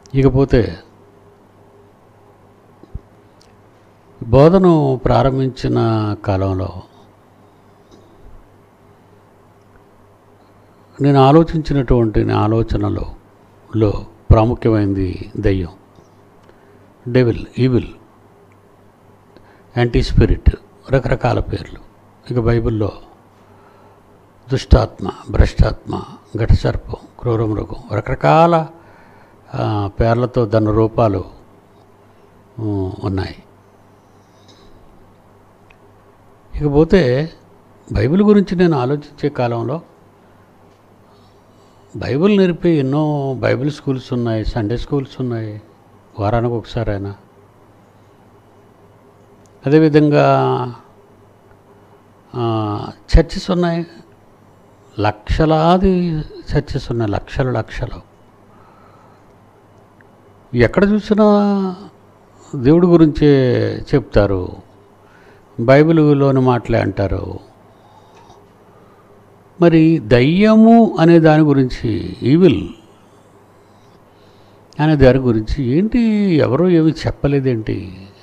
ఇకపోతే బోధను ప్రారంభించిన కాలంలో నేను ఆలోచించినటువంటి నా ఆలోచనలో లో ప్రాముఖ్యమైనది దయ్యం డెవిల్ ఈవిల్ యాంటీ స్పిరిట్ రకరకాల పేర్లు ఇక బైబిల్లో దుష్టాత్మ భ్రష్టాత్మ ఘటసర్పం క్రూరమృగం రకరకాల ఆ, పేర్లతో దాని రూపాలు ఊ, ఉన్నాయి ఇకపోతే బైబిల్ గురించి నేను ఆలోచించే కాలంలో బైబిల్ నేర్పే ఎన్నో బైబిల్ స్కూల్స్ ఉన్నాయి సండే స్కూల్స్ ఉన్నాయి వారానికి ఒకసారైనా అదేవిధంగా ఆ, చర్చెస్ ఉన్నాయి లక్షలాది చర్చెస్ ఉన్నాయి లక్షలు లక్షలు ఎక్కడ చూసినా దేవుడి గురించే చెప్తారు బైబిల్లోని మాటలే అంటారు మరి దయ్యము అనే దాని గురించి ఈవిల్ అనే దాని గురించి ఏంటి ఎవరో ఏమి చెప్పలేదేంటి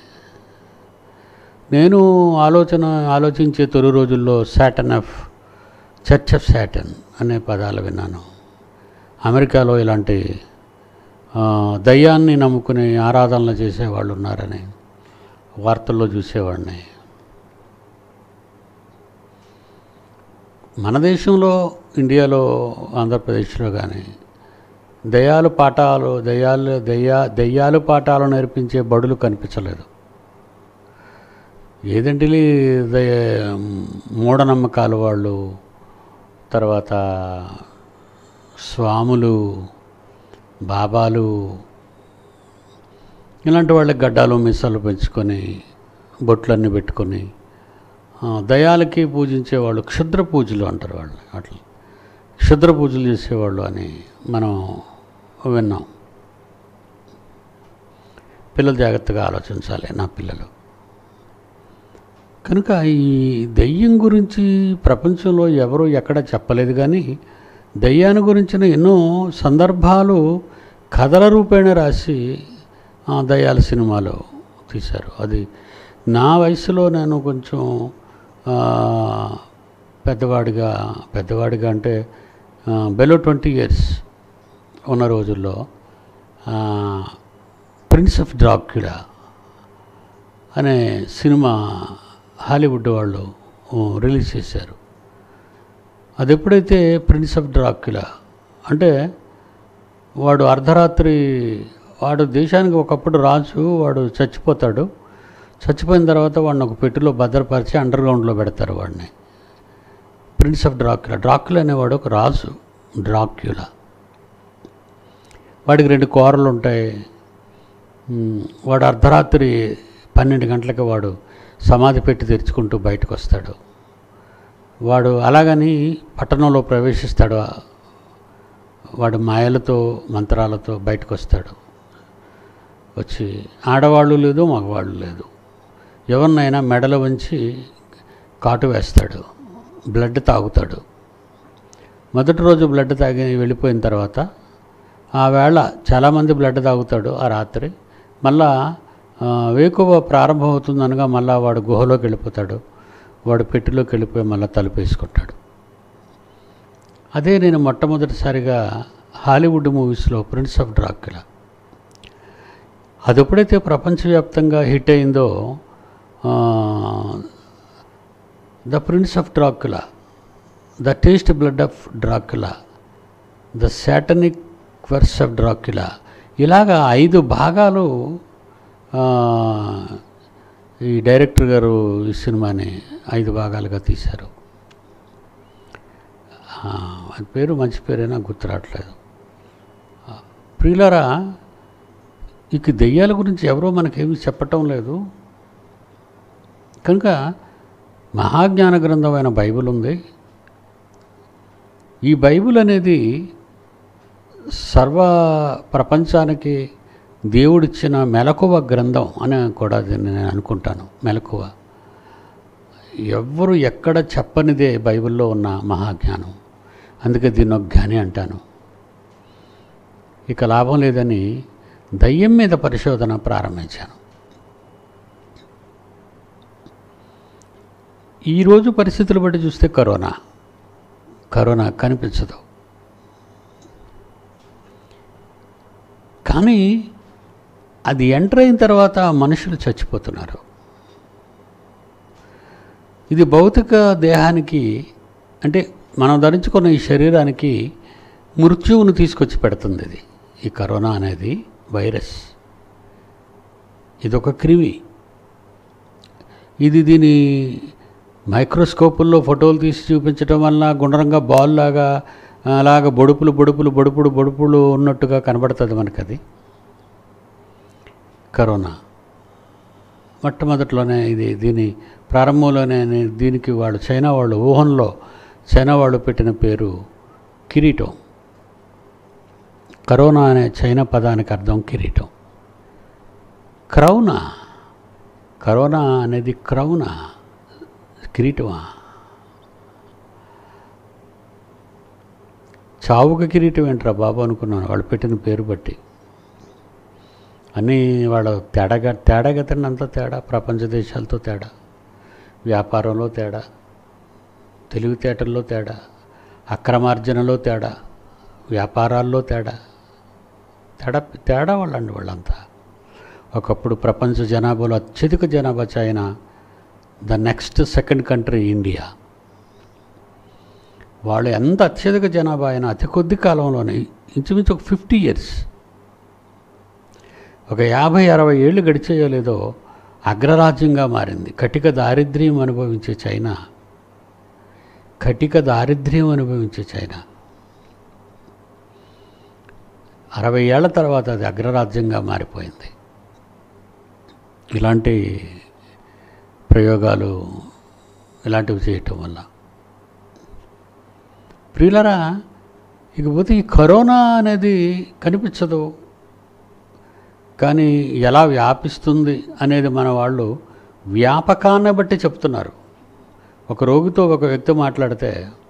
నేను ఆలోచన ఆలోచించే తొలి రోజుల్లో Satan of church of Satan అనే పదాలు విన్నాను అమెరికాలో ఇలాంటి ఆ, దయ్యాన్ని నమ్ముకుని ఆరాధనలు చేసేవాళ్ళు ఉన్నారని వార్తల్లో చూసేవాడిని మన దేశంలో ఇండియాలో ఆంధ్రప్రదేశ్లో కానీ దయ్యాలు పాఠాలు దయ్యాలు దయ్యా దయ్యాలు పాఠాలు నేర్పించే బడులు కనిపించలేదు ఏదంటే దయ మూఢనమ్మకాలు వాళ్ళు తర్వాత స్వాములు బాబాలు ఇలాంటి వాళ్ళకి గడ్డాలు మిసాలు పెంచుకొని బొట్లన్నీ పెట్టుకొని ఆ, దయాలకి పూజించేవాళ్ళు క్షుద్ర పూజలు అంటారు వాళ్ళు అట్లా క్షుద్ర పూజలు చేసేవాళ్ళు అని మనం విన్నాం పిల్లలు జాగ్రత్తగా ఆలోచించాలి నా పిల్లలు కనుక ఈ దెయ్యం గురించి ప్రపంచంలో ఎవరు ఎక్కడ చెప్పలేదు కానీ దయ్యాన్ని గురించిన ఎన్నో సందర్భాలు కథల రూపేణ రాసి ఆ, దయ్యాల సినిమాలో తీశారు అది నా వయసులో నేను కొంచెం ఆ, పెద్దవాడిగా పెద్దవాడిగా అంటే బెలో ట్వంటీ ఇయర్స్ ఉన్న రోజుల్లో ప్రిన్స్ ఆఫ్ డ్రాక్యులా అనే సినిమా హాలీవుడ్ వాళ్ళు ఆ, రిలీజ్ చేశారు అది ఎప్పుడైతే ప్రిన్స్ ఆఫ్ డ్రాక్యులా అంటే వాడు అర్ధరాత్రి వాడు దేశానికి ఒకప్పుడు రాజు వాడు చచ్చిపోతాడు చచ్చిపోయిన తర్వాత వాడిని ఒక పెట్టెలో భద్రపరిచి అండర్ గ్రౌండ్లో పెడతారు వాడిని ప్రిన్స్ ఆఫ్ డ్రాక్యులా డ్రాక్యులా అనేవాడు ఒక రాజు డ్రాక్యులా వాడికి రెండు కోరలు ఉంటాయి ఉమ్, వాడు అర్ధరాత్రి పన్నెండు గంటలకి వాడు సమాధి పెట్టి తెరుచుకుంటూ బయటకు వస్తాడు వాడు అలాగని పట్టణంలో ప్రవేశిస్తాడు వాడు మాయలతో మంత్రాలతో బయటకు వస్తాడు వచ్చి ఆడవాళ్ళు లేదు మగవాళ్ళు లేదు ఎవరినైనా మెడలో వంచి కాటు వేస్తాడు బ్లడ్ తాగుతాడు మొదటి రోజు బ్లడ్ తాగి వెళ్ళిపోయిన తర్వాత ఆ వేళ చాలామంది బ్లడ్ తాగుతాడు ఆ రాత్రి మళ్ళా ఆ, వేకువ ప్రారంభమవుతుందనగా మళ్ళా వాడు గుహలోకి వెళ్ళిపోతాడు వాడు పెట్టిలోకి వెళ్ళిపోయి మళ్ళీ తలుపేసుకుంటాడు అదే నేను మొట్టమొదటిసారిగా హాలీవుడ్ మూవీస్లో ప్రిన్స్ ఆఫ్ డ్రాక్యులా అది ఎప్పుడైతే ప్రపంచవ్యాప్తంగా హిట్ అయిందో the prince of Dracula the taste blood of Dracula the satanic verse of Dracula ఇలాగా ఐదు భాగాలు ఆ, ఈ డైరెక్టర్ గారు ఈ సినిమాని ఐదు భాగాలుగా తీశారు ఆ, అది పేరు మంచి పేరైనా గుర్తు రావట్లేదు ఆ, ప్రియులారా ఇక దెయ్యాల గురించి ఎవరో మనకేమీ చెప్పటం లేదు కనుక మహాజ్ఞాన గ్రంథమైన బైబిల్ ఉంది ఈ బైబిల్ అనేది సర్వ ప్రపంచానికి దేవుడిచ్చిన మెలకువ గ్రంథం అని కూడా దీన్ని నేను అనుకుంటాను మెలకువ ఎవ్వరు ఎక్కడ చెప్పనిదే బైబిల్లో ఉన్న మహాజ్ఞానం అందుకే దీన్ని ఒక జ్ఞాని అంటాను ఇక లాభం లేదని దయ్యం మీద పరిశోధన ప్రారంభించాను ఈరోజు పరిస్థితులు బట్టి చూస్తే కరోనా కరోనా కనిపించదు కానీ అది ఎంటర్ అయిన తర్వాత మనుషులు చచ్చిపోతున్నారు ఇది భౌతిక దేహానికి అంటే మనం ధరించుకున్న ఈ శరీరానికి మృత్యువును తీసుకొచ్చి పెడుతుంది ఇది ఈ కరోనా అనేది వైరస్ ఇది ఒక క్రిమి ఇది దీని మైక్రోస్కోపుల్లో ఫోటోలు తీసి చూపించడం వల్ల గుండ్రంగా బాల్ లాగా అలాగ బొడుపులు బొడుపులు బొడుపులు బొడుపులు ఉన్నట్టుగా కనబడుతుంది మనకు అది కరోనా మొట్టమొదట్లోనే ఇది దీని ప్రారంభంలోనే దీనికి వాళ్ళు చైనా వాళ్ళు ఊహంలో చైనా వాళ్ళు పెట్టిన పేరు కిరీటం కరోనా అనే చైనా పదానికి అర్థం కిరీటం క్రౌనా కరోనా అనేది క్రౌనా కిరీటమా చావుక కిరీటం ఏంట్రా బాబు అనుకున్నాను వాళ్ళు పెట్టిన పేరు బట్టి అన్నీ వాళ్ళ తేడాగా తేడాగతండి అంతా తేడా ప్రపంచ దేశాలతో తేడా వ్యాపారంలో తేడా తెలివితేటల్లో తేడా అక్రమార్జనలో తేడా వ్యాపారాల్లో తేడా తేడా తేడా వాళ్ళండి వాళ్ళంతా ఒకప్పుడు ప్రపంచ జనాభాలో అత్యధిక జనాభా China the next second country India వాళ్ళు ఎంత అత్యధిక జనాభా అయినా అతి కొద్ది కాలంలోనే ఇంచుమించు ఒక ఫిఫ్టీ ఇయర్స్ ఒక యాభై అరవై ఏళ్ళు గడిచేయో లేదో అగ్రరాజ్యంగా మారింది కటిక దారిద్ర్యం అనుభవించే చైనా కటిక దారిద్ర్యం అనుభవించే చైనా అరవై ఏళ్ల తర్వాత అది అగ్రరాజ్యంగా మారిపోయింది ఇలాంటి ప్రయోగాలు ఇలాంటివి చేయటం వల్ల ప్రియులరా ఇకపోతే ఈ కరోనా అనేది కనిపించదు కానీ ఎలా వ్యాపిస్తుంది అనేది మన వాళ్ళు వ్యాపకాన్ని బట్టి చెప్తున్నారు ఒక రోగితో ఒక వ్యక్తి మాట్లాడితే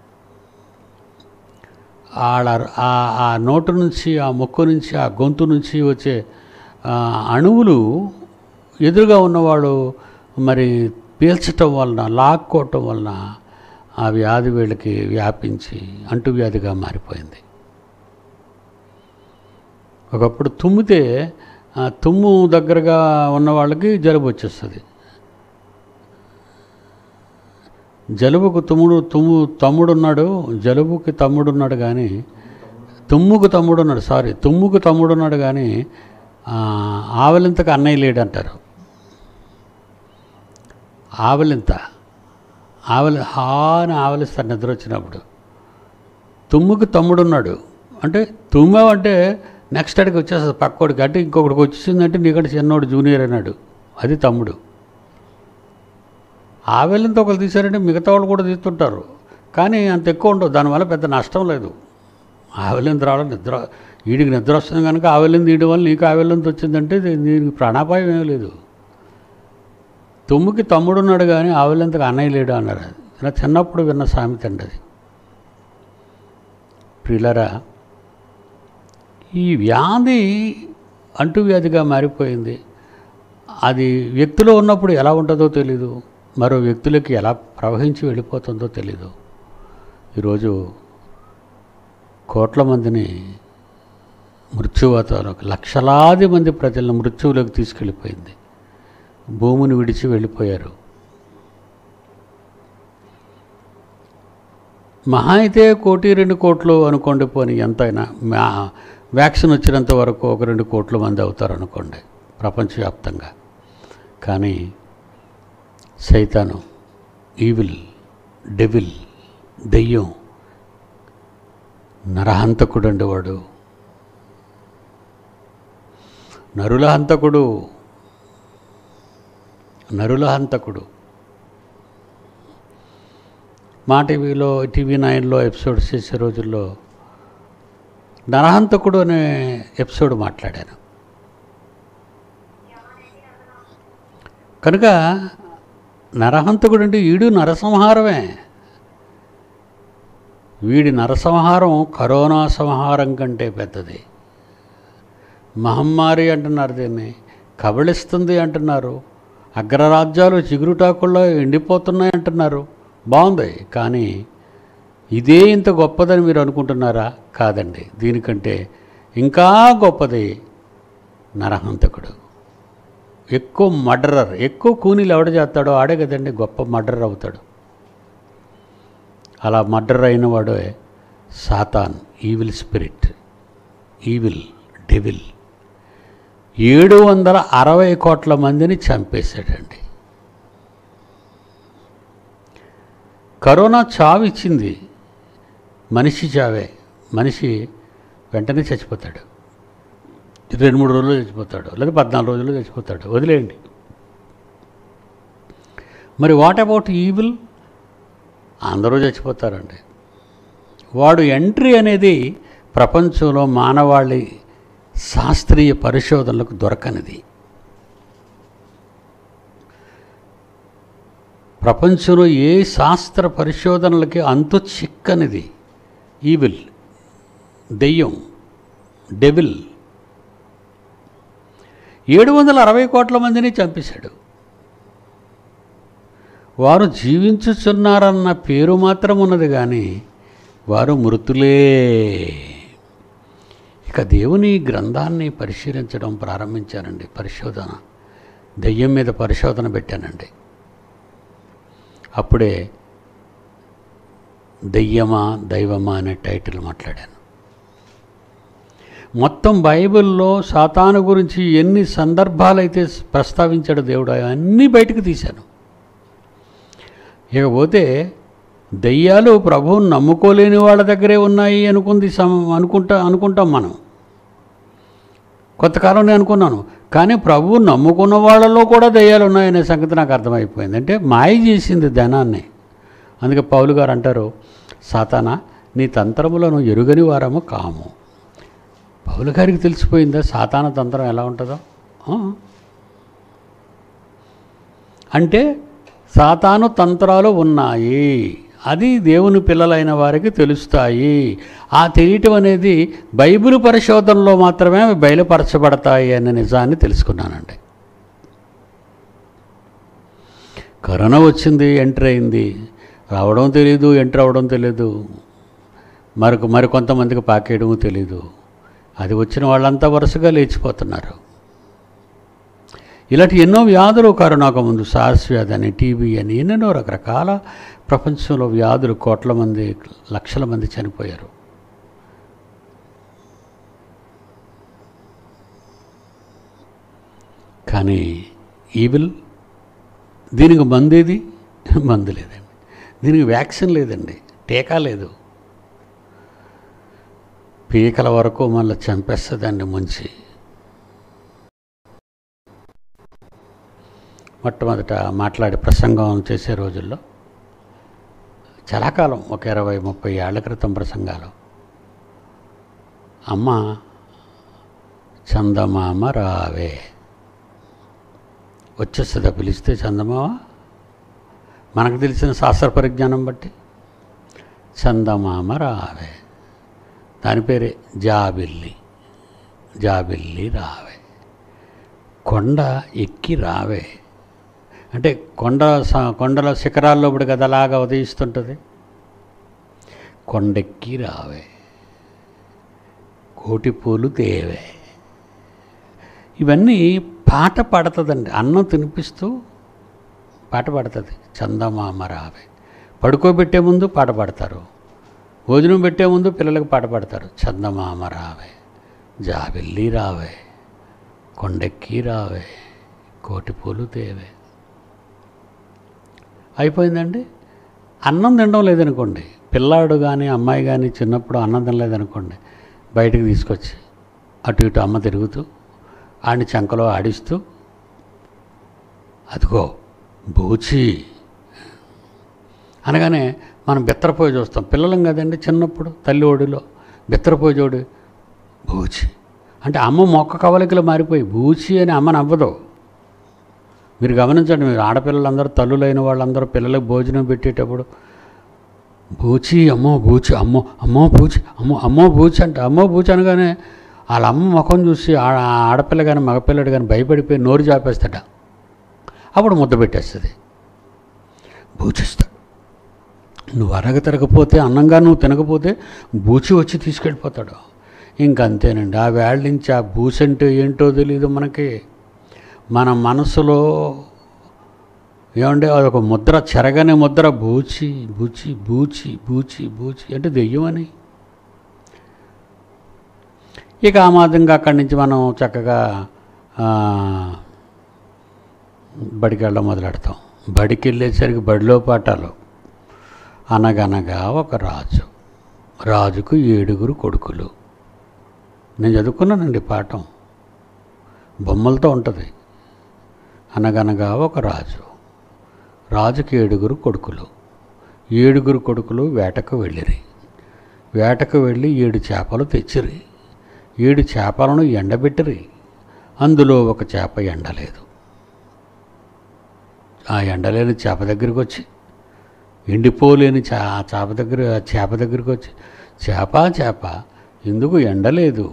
ఆడ ఆ ఆ నోటు నుంచి ఆ ముక్కు నుంచి ఆ గొంతు నుంచి వచ్చే ఆ, అణువులు ఎదురుగా ఉన్నవాడు మరి పీల్చటం వలన లాక్కోవటం వలన ఆ వ్యాధి వీళ్ళకి వ్యాపించి అంటువ్యాధిగా మారిపోయింది ఒకప్పుడు తుమ్మితే ఆ తుమ్ము దగ్గరగా ఉన్న వాళ్ళకి జలుబు వచ్చేస్తుంది జలుబుకు తుమ్ముడు తుమ్ము తమ్ముడున్నాడు జలుబుకి తమ్ముడున్నాడు కానీ తుమ్ముకు తమ్ముడున్నాడు సారీ తుమ్ముకు తమ్ముడున్నాడు కానీ ఆ, ఆవలింతకు అన్నయ్య లేడు అంటారు ఆవలింత ఆవలి హా అని ఆవలిస్తారు నిద్ర వచ్చినప్పుడు తుమ్ముకు తమ్ముడున్నాడు అంటే తుమ్మావంటే నెక్స్ట్ అడిగి వచ్చేస్తుంది పక్కోడికి అంటే ఇంకొకటికి వచ్చేసిందంటే నీకంటే చిన్నోడు జూనియర్ అన్నాడు అది తమ్ముడు ఆవెల్లంతో ఒకరు తీశారంటే మిగతా వాళ్ళు కూడా తీస్తుంటారు కానీ అంత ఎక్కువ ఉండవు దానివల్ల పెద్ద నష్టం లేదు ఆవెల్లింత రావడం నిద్ర వీడికి నిద్ర వస్తుంది కనుక ఆవెల్లింది తీయడం వల్ల నీకు ఆవెల్లింత వచ్చిందంటే దీ- దీనికి ప్రాణాపాయం ఏమీ లేదు తుమ్ముకి తమ్ముడు ఉన్నాడు కానీ ఆవెల్లింతకు అన్నయ్య లేడు అన్నారు అది ఇలా చిన్నప్పుడు విన్న సామెత అండి అది ప్రియులరా ఈ వ్యాధి అంటువ్యాధిగా మారిపోయింది అది వ్యక్తిలో ఉన్నప్పుడు ఎలా ఉంటుందో తెలీదు మరో వ్యక్తులకి ఎలా ప్రవహించి వెళ్ళిపోతుందో తెలీదు ఈరోజు కోట్ల మందిని మృత్యువాతాలకు లక్షలాది మంది ప్రజలను మృత్యువులోకి తీసుకెళ్ళిపోయింది భూమిని విడిచి వెళ్ళిపోయారు మహా అయితే కోటి రెండు కోట్లు అనుకోండి పోనీ ఎంతైనా మా వ్యాక్సిన్ వచ్చినంత వరకు ఒక రెండు కోట్ల మంది అవుతారు అనుకోండి ప్రపంచవ్యాప్తంగా కానీ సైతాను ఈవిల్ డెవిల్ దెయ్యం నరహంతకుడు అండి వాడు నరుల హంతకుడు నరుల హంతకుడు మా టీవీలో టీవీ నైన్లో ఎపిసోడ్స్ చేసే రోజుల్లో నరహంతకుడు అనే ఎపిసోడ్ మాట్లాడాను కనుక నరహంతకుడు అంటే ఈడు నరసంహారమే వీడి నరసంహారం కరోనా సంహారం కంటే పెద్దది మహమ్మారి అంటున్నారు దీన్ని కబళిస్తుంది అంటున్నారు అగ్రరాజ్యాలు చిగురుటాకుల్లో ఎండిపోతున్నాయి అంటున్నారు బాగుంది కానీ ఇదే ఇంత గొప్పదని మీరు అనుకుంటున్నారా కాదండి దీనికంటే ఇంకా గొప్పది నరహంతకుడు ఎక్కువ మర్డరర్ ఎక్కువ కూనీలు ఎవడ చేస్తాడో ఆడే కదండి గొప్ప మర్డరర్ అవుతాడు అలా మర్డర్ అయిన వాడే Satan evil spirit evil devil ఏడు వందల అరవై కోట్ల మందిని చంపేశాడండి కరోనా చావు ఇచ్చింది మనిషి చావే మనిషి వెంటనే చచ్చిపోతాడు రెండు మూడు రోజులు చచ్చిపోతాడు లేదా పద్నాలుగు రోజులు చచ్చిపోతాడు వదిలేయండి మరి వాట్ అబౌట్ ఈవిల్ అందరూ చచ్చిపోతారండి వాడు ఎంట్రీ అనేది ప్రపంచంలో మానవాళి శాస్త్రీయ పరిశోధనలకు దొరకనిది ప్రపంచంలో ఏ శాస్త్ర పరిశోధనలకి అంతు చిక్కనిది ఈవిల్ దెయ్యం డెవిల్ ఏడు వందల అరవై కోట్ల మందిని చంపేశాడు వారు జీవించుచున్నారన్న పేరు మాత్రం ఉన్నది కానీ వారు మృతులే ఇక దేవుని గ్రంథాన్ని పరిశీలించడం ప్రారంభించానండి పరిశోధన దెయ్యం మీద పరిశోధన పెట్టానండి అప్పుడే దెయ్యమా దైవమా అనే టైటిల్ మాట్లాడాను మొత్తం బైబిల్లో సాతాను గురించి ఎన్ని సందర్భాలైతే ప్రస్తావించాడు దేవుడు అన్నీ బయటకు తీశాను ఇకపోతే దయ్యాలు ప్రభువుని నమ్ముకోలేని వాళ్ళ దగ్గరే ఉన్నాయి అనుకుంది సమ అనుకుంటా అనుకుంటాం మనం కొంతకాలం నేను అనుకున్నాను కానీ ప్రభువు నమ్ముకున్న వాళ్ళలో కూడా దయ్యాలు ఉన్నాయనే సంగతి నాకు అర్థమైపోయింది అంటే మాయ చేసింది ధనాన్ని అందుకే పౌలు గారు అంటారు సాతాన నీ తంత్రములను ఎరుగని వారము కాము పౌలు గారికి తెలిసిపోయిందా సాతాన తంత్రం ఎలా ఉంటుందో ఆ. అంటే సాతాను తంత్రాలు ఉన్నాయి అది దేవుని పిల్లలైన వారికి తెలుస్తాయి ఆ తెలియటం అనేది బైబిల్ పరిశోధనలో మాత్రమే అవి బయలుపరచబడతాయి అనే నిజాన్ని తెలుసుకున్నానండి కరోనా వచ్చింది ఎంటర్ అయింది రావడం తెలియదు ఎంటర్ అవ్వడం తెలియదు మరొక మరి కొంతమందికి పాకేయడం తెలియదు అది వచ్చిన వాళ్ళంతా వరుసగా లేచిపోతున్నారు ఇలాంటి ఎన్నో వ్యాధులు కరోనాకు ముందు సార్స్ వ్యాధి అని టీబీ అని ఎన్నెన్నో రకరకాల ప్రపంచంలో వ్యాధులు కోట్ల మంది లక్షల మంది చనిపోయారు కానీ ఈవిల్ దీనికి మందు ఏది మందు లేదండి దీనికి వ్యాక్సిన్ లేదండి టీకా లేదు పీకల వరకు మళ్ళీ చంపేస్తుందండి ముంచి మొట్టమొదట మాట్లాడి ప్రసంగం చేసే రోజుల్లో చాలా కాలం ఒక ఇరవై ముప్పై ఏళ్ల క్రితం ప్రసంగాలు అమ్మ చందమామ రావే వచ్చేస్తుందా పిలిస్తే చందమామ మనకు తెలిసిన శాస్త్ర పరిజ్ఞానం బట్టి చందమామ రావే దాని పేరే జాబిల్లి జాబిల్లి రావే కొండ ఎక్కి రావే అంటే కొండ స- కొండల శిఖరాల్లో ఇప్పుడు కదా అలాగా ఉదయిస్తుంటుంది కొండెక్కి రావే కోటి పూలు తేవే ఇవన్నీ పాట పాడుతుందండి అన్నం తినిపిస్తూ పాట పాడుతుంది చందమామ రావే పడుకోబెట్టే ముందు పాట పాడతారు భోజనం పెట్టే ముందు పిల్లలకు పాట పాడతారు చందమామ రావే జాబిల్లి రావే కొండెక్కి రావే కోటి పూలు తేవే అయిపోయిందండి అన్నం తినడం లేదనుకోండి పిల్లాడు కానీ అమ్మాయి కానీ చిన్నప్పుడు అన్నం తినలేదనుకోండి బయటకు తీసుకొచ్చి అటు ఇటు అమ్మ తిరుగుతూ ఆడిని చంకలో ఆడిస్తూ అదిగో బూచి అనగానే మనం బెత్తరపోయి చూస్తాం పిల్లలం కదండి చిన్నప్పుడు తల్లి ఒడిలో బెత్తరపోయి చూడు బూచి అంటే అమ్మ మొక్క కవలికలు మారిపోయి బూచి అని అమ్మ నవ్వదు మీరు గమనించండి మీరు ఆడపిల్లలందరూ తల్లులైన వాళ్ళందరూ పిల్లలకు భోజనం పెట్టేటప్పుడు బూచి అమ్మో బూచి అమ్మో అమ్మో బూచి అమ్మో అమ్మో బూచి అంటే అమ్మో బూచి అనగానే వాళ్ళ అమ్మ ముఖం చూసి ఆ- ఆ ఆడపిల్ల కానీ మగపిల్లడు కానీ భయపడిపోయి నోరు చాపేస్తాడ అప్పుడు ముద్ద పెట్టేస్తుంది భూచిస్తాడు నువ్వు అరగ తిరగపోతే అన్నంగా నువ్వు తినకపోతే బూచి వచ్చి తీసుకెళ్ళిపోతాడు ఇంకంతేనండి ఆ వేళ నుంచి ఆ బూచి అంటే ఏంటో తెలియదు మనకి మన మనసులో ఏమంటే అదొక ముద్ర చెరగని ముద్ర బూచి బూచి బూచి బూచి బూచి అంటే దెయ్యం అని ఇక ఆ మాదిరిగా అక్కడి నుంచి మనం చక్కగా ఆ, బడికి వెళ్ళడం మొదలెడతాం బడికి వెళ్ళేసరికి బడిలో పాఠాలు అనగనగా ఒక రాజు రాజుకు ఏడుగురు కొడుకులు నేను చదువుకున్నానండి పాఠం బొమ్మలతో ఉంటుంది అనగనగా ఒక రాజు రాజుకి ఏడుగురు కొడుకులు ఏడుగురు కొడుకులు వేటకు వెళ్ళిరి వేటకు వెళ్ళి ఏడు చేపలు తెచ్చిరి ఏడు చేపలను ఎండబెట్టిరి అందులో ఒక చేప ఎండలేదు ఆ ఎండలేని చేప దగ్గరికి వచ్చి ఎండిపోలేని చా ఆ చేప దగ్గర ఆ చేప దగ్గరికి వచ్చి చేప చేప ఎందుకు ఎండలేదు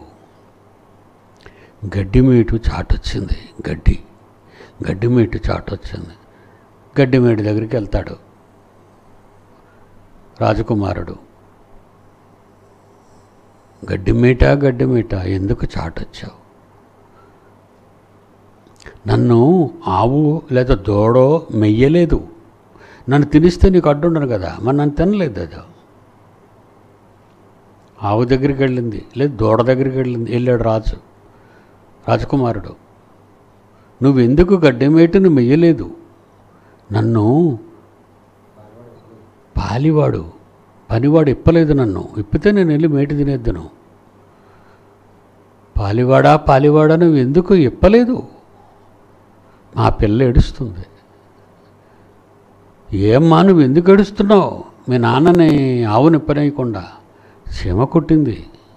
గడ్డి మేటు చాటొచ్చింది గడ్డి గడ్డి మేటు చాటొచ్చింది గడ్డి మేటు దగ్గరికి వెళ్తాడు రాజకుమారుడు గడ్డి మీట గడ్డి మీట ఎందుకు చాటొచ్చావు నన్ను ఆవు లేదా దూడో మెయ్యలేదు నన్ను తినిస్తే నీకు అడ్డుండను కదా మరి నన్ను తినలేదు అది ఆవు దగ్గరికి వెళ్ళింది లేదు దూడ దగ్గరికి వెళ్ళింది వెళ్ళాడు రాజు రాజకుమారుడు నువ్వు ఎందుకు గడ్డి మేటును మెయ్యలేదు నన్ను పాలివాడు పనివాడు ఇప్పలేదు నన్ను ఇప్పితే నేను వెళ్ళి మేటి తినేద్దును పాలివాడా పాలివాడా నువ్వు ఎందుకు ఇప్పలేదు మా పిల్ల ఏడుస్తుంది ఏమ్మా నువ్వు ఎందుకు ఏడుస్తున్నావు మీ నాన్నని ఆవు నిప్పనేయకుండా చీమ కుట్టింది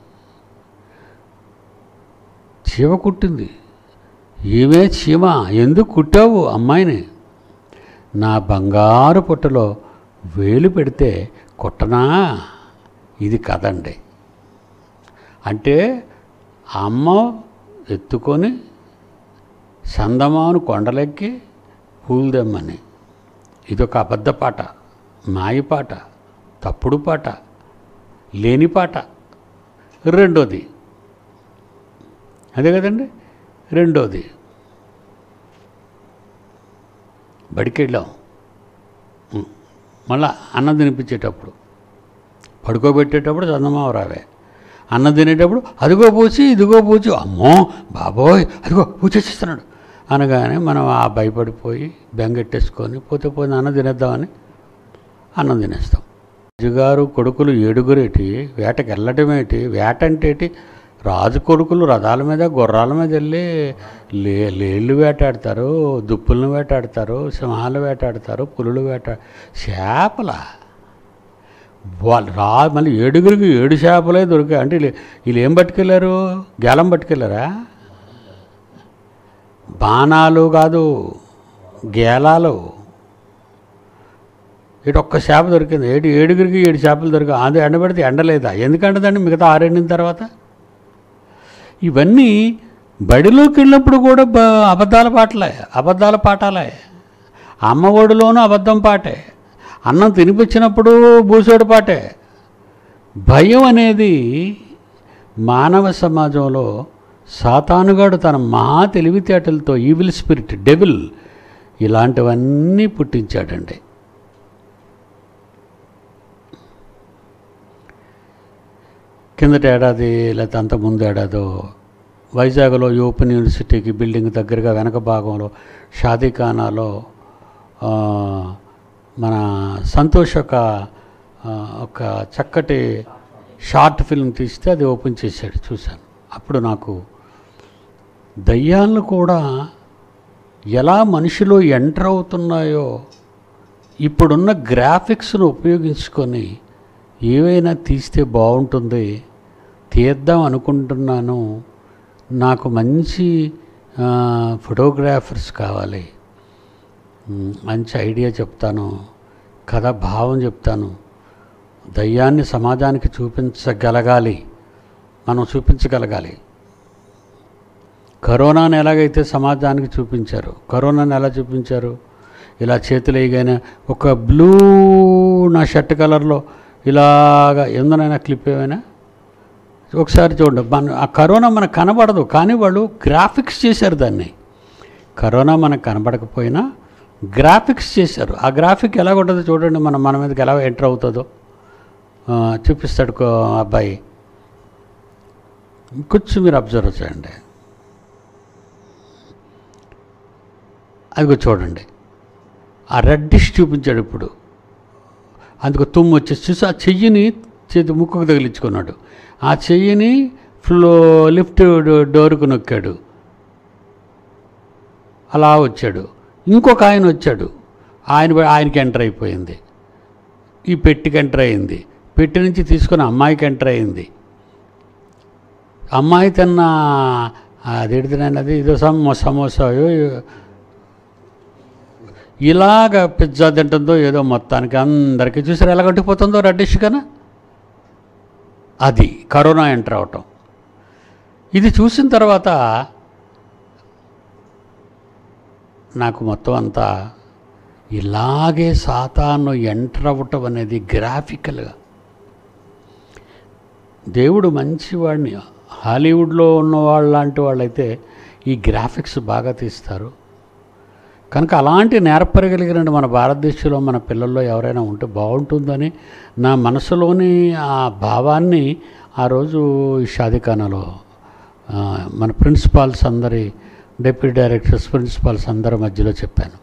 చీమ కుట్టింది ఏమే చీమ ఎందుకు కుట్టావు అమ్మాయిని నా బంగారు పుట్టలో వేలు పెడితే కుట్టనా ఇది కదండి అంటే ఆ అమ్మ ఎత్తుకొని సందమాను కొండలెక్కి పూలు తెమ్మని ఇదొక అబద్ధ పాట మాయి పాట తప్పుడు పాట లేని పాట రెండోది అదే కదండి రెండోది బడికి వెళ్ళాం ఉం. మళ్ళా అన్నం తినిపించేటప్పుడు పడుకోబెట్టేటప్పుడు చందమామ రావే అన్నం తినేటప్పుడు అదిగో పూచి ఇదిగో పూచి అమ్మో బాబోయ్ అదిగో పూజ చేస్తున్నాడు అనగానే మనం ఆ భయపడిపోయి బెంగెట్టేసుకొని పోతే పోతే అన్నం తినేద్దామని అన్నం తినేస్తాం రాజుగారు కొడుకులు ఏడుగురేటి వేటకి వెళ్ళటమేటి వేట అంటేటి రాజు కొడుకులు రథాల మీద గుర్రాల మీద వెళ్ళి లే లేళ్ళు వేటాడతారు దుప్పులను వేటాడతారు సింహాలు వేటాడతారు పులులు వేట చేపల వాళ్ళు రా మళ్ళీ ఏడుగురికి ఏడు చేపలే దొరికాయి అంటే వీళ్ళు వీళ్ళు ఏం పట్టుకెళ్ళారు గేలం పట్టుకెళ్ళారా బాణాలు కాదు గేలాలు ఇటు ఒక్క చేప దొరికింది ఏడు ఏడుగురికి ఏడు చేపలు దొరికా అది ఎండబెడితే ఎండలేదా ఎందుకంటదండి మిగతా ఆరెండిన తర్వాత ఇవన్నీ బడిలోకి వెళ్ళినప్పుడు కూడా బ అబద్ధాల పాటలే అబద్ధాల పాఠాలే అమ్మ ఒడిలోనూ అబద్ధం పాటే అన్నం తినిపించినప్పుడు బూసోడు పాటే భయం అనేది మానవ సమాజంలో సాతానుగాడు తన మహా తెలివితేటలతో ఈవిల్ స్పిరిట్ డెవిల్ ఇలాంటివన్నీ పుట్టించాడండి కిందటి ఏడాది లేకపోతే అంత ముందు ఏడాదో వైజాగ్లో ఈ ఓపెన్ యూనివర్సిటీకి బిల్డింగ్ దగ్గరగా వెనక భాగంలో షాదీఖానాలో ఆ, మన సంతోష్ ఒక ఆ, ఒక చక్కటి షార్ట్ ఫిల్మ్ తీస్తే అది ఓపెన్ చేశాడు చూశాను అప్పుడు నాకు దయ్యాలను కూడా ఎలా మనిషిలో ఎంటర్ అవుతున్నాయో ఇప్పుడున్న గ్రాఫిక్స్ను ఉపయోగించుకొని ఏవైనా తీస్తే బాగుంటుంది తీద్దాం అనుకుంటున్నాను నాకు మంచి ఆ, ఫోటోగ్రాఫర్స్ కావాలి మ్, మంచి ఐడియా చెప్తాను కథ భావం చెప్తాను దయ్యాన్ని సమాజానికి చూపించగలగాలి మనం చూపించగలగాలి కరోనాను ఎలాగైతే సమాజానికి చూపించారు కరోనాను ఎలా చూపించారు ఇలా చేతులు వేయగానే ఒక బ్లూ నా షర్ట్ కలర్లో ఇలాగా ఎందునైనా క్లిప్ ఏమైనా ఒకసారి చూడండి మన ఆ కరోనా మనకు కనబడదు కానీ వాళ్ళు గ్రాఫిక్స్ చేశారు దాన్ని కరోనా మనకు కనబడకపోయినా గ్రాఫిక్స్ చేశారు ఆ గ్రాఫిక్ ఎలా ఉంటుందో చూడండి మన మన మీదకి ఎలా ఎంటర్ అవుతుందో ఆ, చూపిస్తాడు కో అబ్బాయి కొంచెం మీరు అబ్జర్వ్ చేయండి అదిగో చూడండి ఆ రెడ్డిష్ చూపించాడు ఇప్పుడు అందుకు తుమ్ము వచ్చేసి చూసి ఆ చెయ్యిని చేతి ముక్కుకు తగిలించుకున్నాడు ఆ చెయ్యిని ఫ్లో లిఫ్ట్ డో- డోరుకు నొక్కాడు అలా వచ్చాడు ఇంకొక ఆయన వచ్చాడు ఆయన ఆయనకి ఎంటర్ అయిపోయింది ఈ పెట్టికి ఎంటర్ అయింది పెట్టి నుంచి తీసుకుని అమ్మాయికి ఎంటర్ అయింది అమ్మాయి తిన్న అదేంటిది ఇదో సమ సమోసా ఇలాగ పిజ్జా తింటుందో ఏదో మొత్తానికి అందరికీ చూసారు ఎలా కట్టిపోతుందో రెడ్డిష్ కన్నా అది కరోనా ఎంటర్ అవటం ఇది చూసిన తర్వాత నాకు మొత్తం అంతా ఇలాగే సాతాను ఎంటర్ అవ్వటం అనేది గ్రాఫికల్గా దేవుడు మంచివాడిని హాలీవుడ్లో ఉన్నవాళ్ళు లాంటి వాళ్ళైతే ఈ గ్రాఫిక్స్ బాగా తీస్తారు కనుక అలాంటి నేర్పరగలిగిన మన భారతదేశంలో మన పిల్లల్లో ఎవరైనా ఉంటే బాగుంటుందని నా మనసులోని ఆ భావాన్ని ఆ రోజు ఈ షాదిఖానాలో ఆ, మన ప్రిన్సిపాల్స్ అందరి డెప్యూటీ డైరెక్టర్స్ ప్రిన్సిపాల్స్ అందరి మధ్యలో చెప్పాను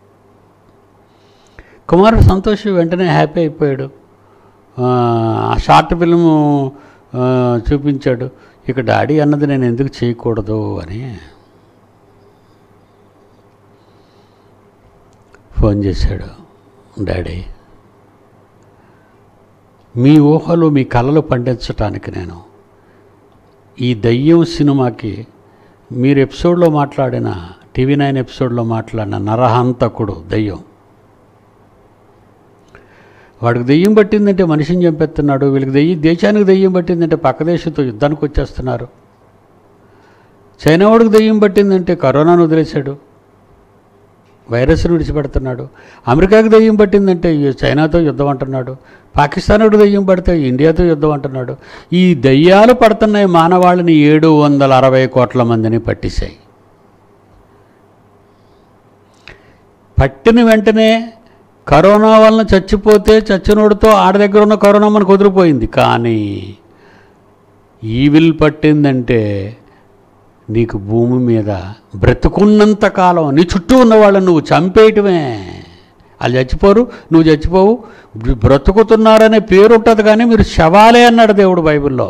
కుమారుడు సంతోష్ వెంటనే హ్యాపీ అయిపోయాడు ఆ ఆ షార్ట్ ఫిల్ము ఆ, చూపించాడు ఇక డాడీ అన్నది నేను ఎందుకు చేయకూడదు అని ఫోన్ చేశాడు డాడీ మీ ఊహలు మీ కళలు పండించటానికి నేను ఈ దయ్యం సినిమాకి మీరు ఎపిసోడ్లో మాట్లాడిన టీవీ నైన్ ఎపిసోడ్లో మాట్లాడిన నరహంతకుడు దయ్యం వాడికి దెయ్యం పట్టిందంటే మనిషిని చంపేస్తున్నాడు వీళ్ళకి దెయ్యం దేశానికి దెయ్యం పట్టిందంటే పక్క దేశంతో యుద్ధానికి వచ్చేస్తున్నారు చైనా వాడికి దెయ్యం పట్టిందంటే కరోనాను వదిలేశాడు వైరస్ను విడిచిపెడుతున్నాడు అమెరికాకి దెయ్యం పట్టిందంటే ఈ చైనాతో యుద్ధం అంటున్నాడు పాకిస్తాన్కి దెయ్యం పడితే ఇండియాతో యుద్ధం అంటున్నాడు ఈ దయ్యాలు పడుతున్నాయి మానవాళిని ఏడు వందల అరవై కోట్ల మందిని పట్టిశాయి పట్టిన వెంటనే కరోనా వలన చచ్చిపోతే చచ్చినోడితో ఆడ దగ్గర ఉన్న కరోనా మనకు వదిలిపోయింది కానీ ఈవిల్ పట్టిందంటే నీకు భూమి మీద బ్రతుకున్నంత కాలం నీ చుట్టూ ఉన్న వాళ్ళని నువ్వు చంపేయటమే వాళ్ళు చచ్చిపోరు నువ్వు చచ్చిపోవు బ్ర- బ్రతుకుతున్నారనే పేరు ఉంటుంది కానీ మీరు శవాలే అన్నాడు దేవుడు బైబిల్లో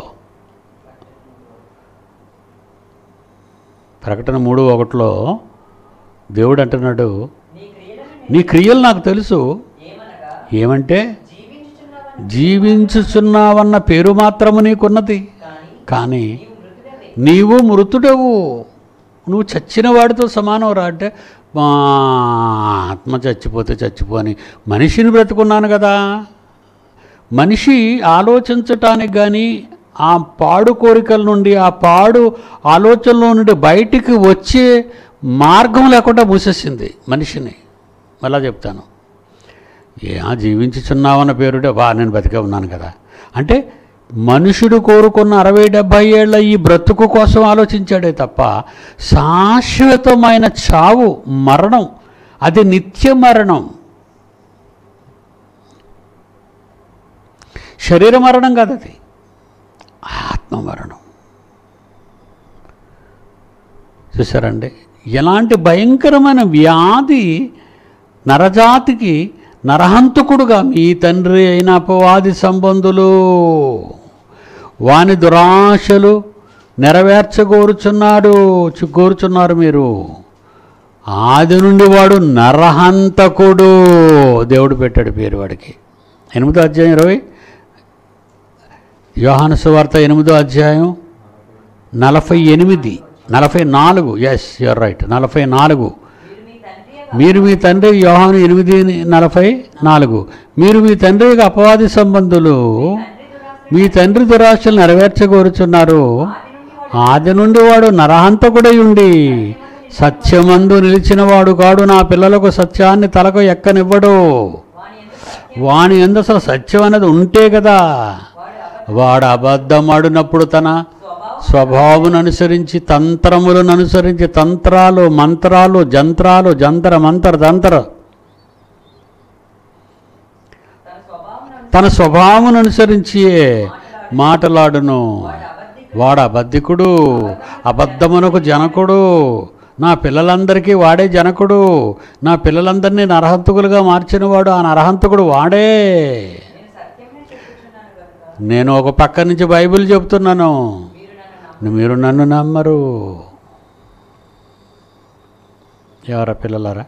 ప్రకటన మూడు ఒకటిలో దేవుడు అంటున్నాడు నీ క్రియలను నీ క్రియలు నాకు తెలుసు ఏమనగా ఏమంటే జీవించుచున్నవని జీవించుచున్నావన్న పేరు మాత్రము నీకున్నది కానీ కానీ నీవు మృతుడవే నీవు మృతుడవు నువ్వు చచ్చిన వాడితో సమానం రా అంటే మా ఆత్మ చచ్చిపోతే చచ్చిపోని మనిషిని బ్రతుకున్నాను కదా మనిషి ఆలోచించటానికి కానీ ఆ పాడు కోరికల నుండి ఆ పాడు ఆలోచనలో నుండి బయటికి వచ్చే మార్గం లేకుండా మూసేసింది మనిషిని అలా చెప్తాను ఏ ఆ జీవించుచున్నావన్న పేరుడే బా నేను బతికే ఉన్నాను కదా అంటే మనుషుడు కోరుకున్న అరవై డెబ్భై ఏళ్ళ ఈ బ్రతుకు కోసం ఆలోచించాడే తప్ప శాశ్వతమైన చావు మరణం అది నిత్య మరణం శరీర మరణం కాదు అది ఆత్మ మరణం చూసారండి ఎలాంటి భయంకరమైన వ్యాధి నరజాతికి నరహంతకుడుగా మీ తండ్రి అయిన అపవాది సంబంధులు వాని దురాశలు నెరవేర్చగోరుచున్నాడు చు- కోరుచున్నారు మీరు ఆది నుండి వాడు నరహంతకుడు దేవుడు పెట్టాడు పేరు వాడికి ఎనిమిదో అధ్యాయం ఇరవై యోహాను సువార్త ఎనిమిదో అధ్యాయం నలభై ఎనిమిది నలభై నాలుగు ఎస్ యూర్ రైట్ నలభై నాలుగు మీరు మీ తండ్రి యొక్క మీరు మీ తండ్రి యోహాను ఎనిమిది నలభై నాలుగు మీరు మీ తండ్రి యొక్క అపవాది సంబంధులు తండ్రి దురాశ మీ తండ్రి దురాశలు నెరవేర్చగోరుచున్నారు ఆది నుండి వాడు నరహంతకుడై ఉండి సత్యమందు నిలిచినవాడు కాడు నా పిల్లలకు సత్యాన్ని తలకు ఎక్కనివ్వడు వాని ఎందుకు వాని ఎందు అసలు సత్యం అనేది ఉంటే కదా వాడు అబద్ధమాడినప్పుడు తన స్వభావం స్వభావం అనుసరించి తంత్రములను అనుసరించి తంత్రాలు మంత్రాలు జంత్రాలు జంతర మంతర తంత్ర తన స్వభావం తన స్వభావం అనుసరించి మాటలాడును వాడు అబద్ధికుడు అబద్ధమునకు జనకుడు నా పిల్లలందరికీ వాడే జనకుడు నా పిల్లలందరినీ నరహంతకులుగా మార్చినవాడు ఆ నరహంతకుడు వాడే నేను సత్యమే చెప్పుచున్నాను కనుక నేను ఒక పక్క నుంచి బైబిల్ చెప్తున్నాను మీరు నన్ను మీరు నన్ను నమ్మరు ఎవరా పిల్లలారా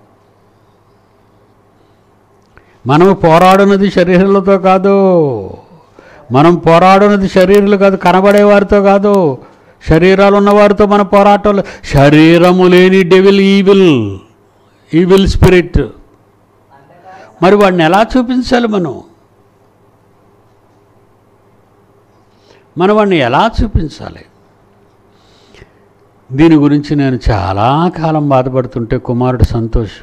మనము పోరాడున్నది శరీరాలతో కాదు మనం పోరాడున్నది శరీరాలు కాదు కనబడే వారితో కాదు శరీరాలు ఉన్నవారితో మన పోరాటం శరీరము లేని డెవిల్ ఈవిల్ ఈవిల్ స్పిరిట్ మరి వాడిని ఎలా చూపించాలి మనం మనం వాడిని ఎలా చూపించాలి దీని గురించి నేను చాలా కాలం బాధపడుతుంటే కుమారుడు సంతోష్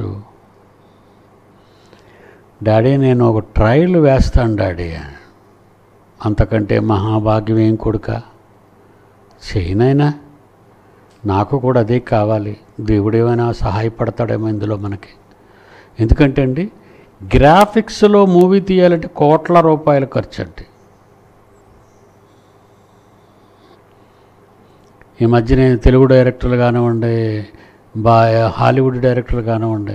డాడీ నేను ఒక ట్రయల్ వేస్తాను డాడీ అంతకంటే మహాభాగ్యం ఏం కొడుక చేయనైనా నాకు కూడా అదే కావాలి దేవుడు ఏమైనా సహాయపడతాడేమో ఇందులో మనకి ఎందుకంటే అండి గ్రాఫిక్స్లో మూవీ తీయాలంటే కోట్ల రూపాయల ఖర్చు అండి ఈ మధ్య నేను తెలుగు డైరెక్టర్లు కానివ్వండి బా హాలీవుడ్ డైరెక్టర్లు కానివ్వండి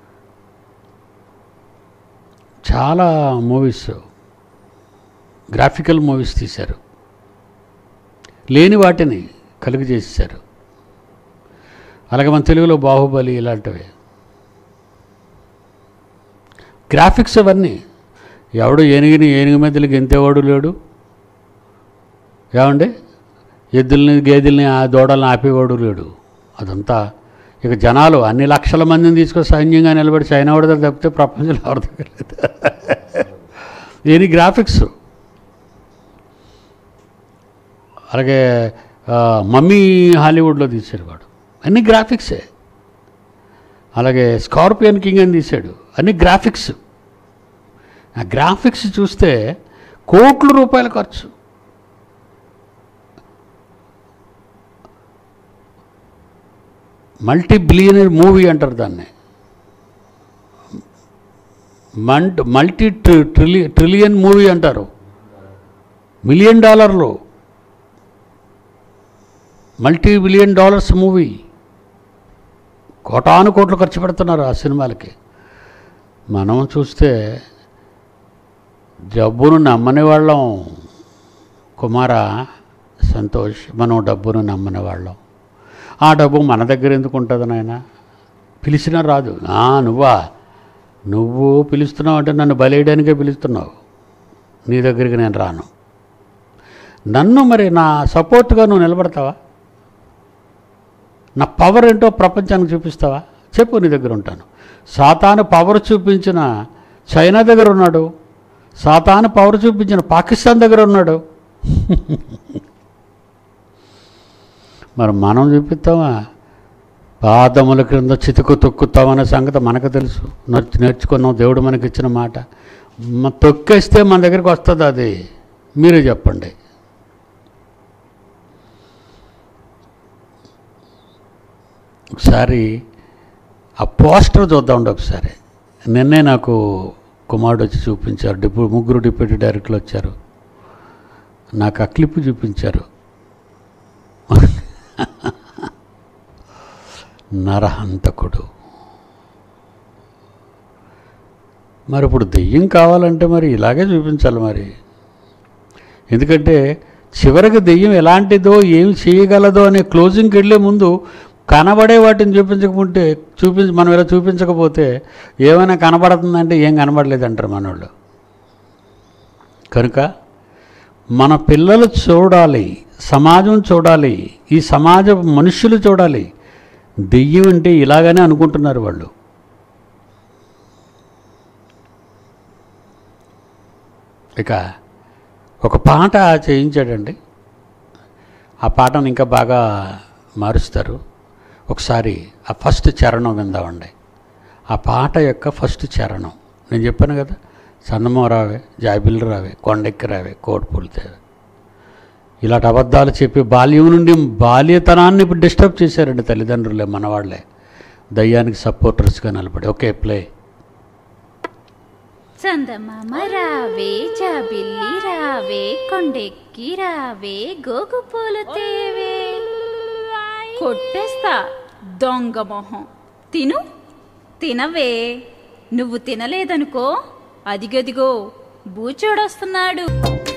చాలా మూవీస్ గ్రాఫికల్ మూవీస్ తీశారు లేని వాటిని కలుగు చేసేసారు అలాగే మన తెలుగులో బాహుబలి ఇలాంటివి గ్రాఫిక్స్ అవన్నీ ఎవడు ఏనుగుని ఏనుగు మధ్యలో గెంతేవాడు లేడు ఏమండి ఎద్దుల్ని గేదెల్ని ఆ దూడల్ని ఆపేవాడు లేడు అదంతా ఇక జనాలు అన్ని లక్షల మందిని తీసుకొని సైన్యంగా నిలబడి చైనా వాడి దగ్గర తప్పితే ప్రపంచంలో ఎవరి దగ్గర లేదు దీని గ్రాఫిక్స్ అలాగే ఆ, మమ్మీ హాలీవుడ్లో తీశాడు వాడు అన్ని గ్రాఫిక్సే అలాగే స్కార్పియన్ కింగ్ అని తీశాడు అన్ని గ్రాఫిక్స్ ఆ గ్రాఫిక్స్ చూస్తే కోట్ల రూపాయల ఖర్చు మల్టీ బిలియనర్ మూవీ అంటారు దాన్ని మంట్ మల్టీ ట్రిలి ట్రిలియన్ మూవీ అంటారు మిలియన్ డాలర్లు మల్టీ బిలియన్ డాలర్స్ మూవీ కోటాను కోట్లు ఖర్చు పెడుతున్నారు ఆ సినిమాలకి మనం చూస్తే డబ్బును నమ్మని వాళ్ళం కుమార సంతోష్ మనం డబ్బును నమ్మని వాళ్ళం ఆ డబ్బు మన దగ్గర ఎందుకు ఉంటుంది నాయన పిలిచినా రాదు "ఆ, నువ్వా నువ్వు పిలుస్తున్నావు అంటే నన్ను బలేయడానికే పిలుస్తున్నావు నీ దగ్గరికి నేను రాను నన్ను మరి నా సపోర్ట్గా నువ్వు నిలబడతావా నా పవర్ ఏంటో ప్రపంచానికి చూపిస్తావా చెప్పు నీ దగ్గర ఉంటాను సాతాను పవర్ చూపించిన చైనా దగ్గర ఉన్నాడు సాతాను పవర్ చూపించిన పాకిస్తాన్ దగ్గర ఉన్నాడు మరి మనం చూపిస్తామా పాదముల క్రింద చితుకు తొక్కుతామనే సంగతి మనకు తెలుసు నేర్చు నేర్చుకున్నాం దేవుడు మనకి ఇచ్చిన మాట మ- తొక్కేస్తే మన దగ్గరికి వస్తుంది అది మీరే చెప్పండి ఒకసారి ఆ పోస్టర్ చూద్దామండి ఒకసారి నిన్నే నాకు కుమారుడు వచ్చి చూపించారు డిప్యూ ముగ్గురు డిప్యూటీ డైరెక్టర్లు వచ్చారు నాకు ఆ క్లిప్ చూపించారు నరహంతకుడు మరి ఇప్పుడు దెయ్యం కావాలంటే మరి ఇలాగే చూపించాలి మరి ఎందుకంటే చివరికి దెయ్యం ఎలాంటిదో ఏం చేయగలదో అనే క్లోజింగ్కి వెళ్ళే ముందు కనబడే వాటిని చూపించకపోతే చూపించి మనం ఇలా చూపించకపోతే ఏమైనా కనబడుతుందంటే ఏం కనబడలేదంటారు మనోళ్ళు కనుక మన పిల్లలు చూడాలి సమాజం చూడాలి ఈ సమాజ మనుషులు చూడాలి దెయ్యం అంటే ఇలాగనే అనుకుంటున్నారు వాళ్ళు ఇక ఒక పాట చేయించాడండి ఆ పాటను ఇంకా బాగా మారుస్తారు ఒకసారి ఆ ఫస్ట్ చరణం విందామండి ఆ పాట యొక్క ఫస్ట్ చరణం నేను చెప్పాను కదా సన్నమో రావే జాబిల్లు రావే కొండెక్కి రావే కోడిపూలు తేవే ఇలాంటి అబద్ధాలు చెప్పి బాల్యం నుండి బాల్యతనాన్ని ఇప్పుడు డిస్టర్బ్ చేశారండి తల్లిదండ్రులే మనవాళ్లే దయ్యానికి సపోర్టర్స్గా నిలబడి ఓకే ప్లే చందమామ రావే జాబిల్లి రావే కొండెక్కి రావే గోగు పూలు తేవే కొట్టేస్తా దొంగ మొహం తిను తినవే నువ్వు తినలేదనుకో అదిగదిగో బూచోడొస్తున్నాడు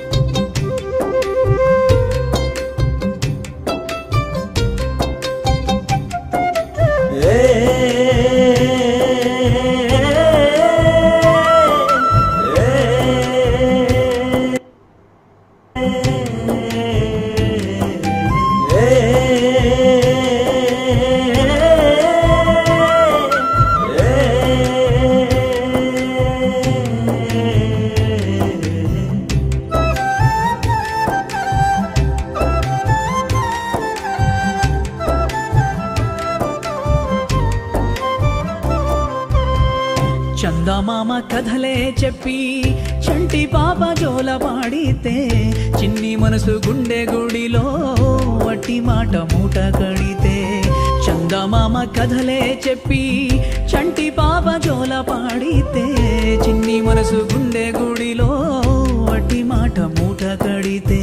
చందమామ కథలే చెప్పి చంటి పాప జోల పాడితే చిన్ని మనసు గుండె గుడిలో వట్టి మాట మూట కడితే చందమామ కథలే చెప్పి చంటి పాప జోల పాడితే చిన్ని మనసు గుండె గుడిలో వట్టి మాట మూట కడితే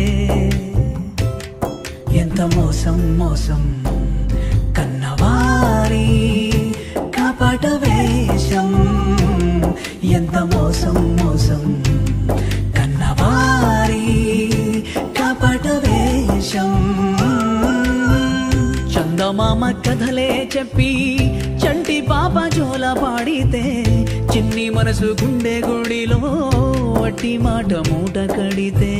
ఎంత మోసం మోసం కన్నవారి కపట వేషం ఎంత మోసం మోసం కన్నవారి కపట వేషం చందమామ కథలే చెప్పి చంటి పాప జోల పాడితే చిన్ని మనసు గుండె గుడిలో వట్టి మాట మూట కడితే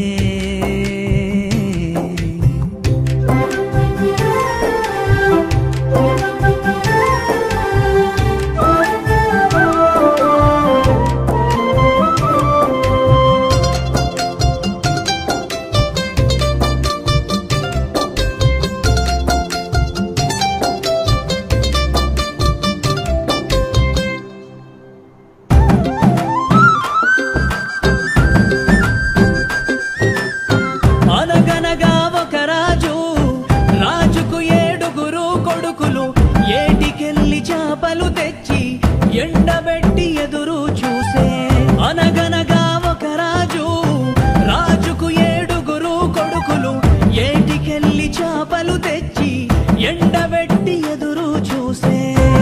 అనగనగా ఒక రాజు రాజుకు ఏడుగురు కొడుకులు ఏటికెళ్ళి చేపలు తెచ్చి ఎండబెట్టి ఎదురు చూసే అనగనగా ఒక రాజు రాజుకు ఏడుగురు కొడుకులు ఏటికెళ్ళి చేపలు తెచ్చి ఎండబెట్టి ఎదురు చూసే